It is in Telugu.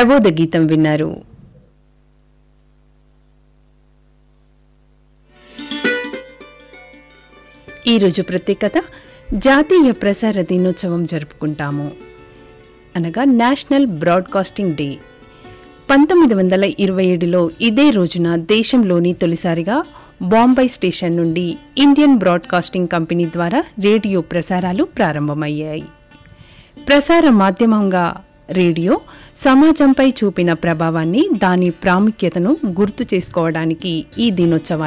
ప్రబోధ గీతం విన్నారు ఈరోజు ప్రత్యేకత జాతీయ ప్రసార దినోత్సవం జరుపుకుంటాము అనగా నేషనల్ బ్రాడ్కాస్టింగ్ డే పంతొమ్మిది వందల ఇరవై ఏడులో ఇదే రోజున దేశంలోని తొలిసారిగా బాంబే స్టేషన్ నుండి ఇండియన్ బ్రాడ్కాస్టింగ్ కంపెనీ ద్వారా రేడియో ప్రసారాలు ప్రారంభమయ్యాయి ప్రసార మాధ్యమంగా రేడియో సమాజంపై చూపిన ప్రభావాన్ని దాని ప్రాముఖ్యతను గుర్తు చేసుకోవడానికి ఈ దినోత్సవాన్ని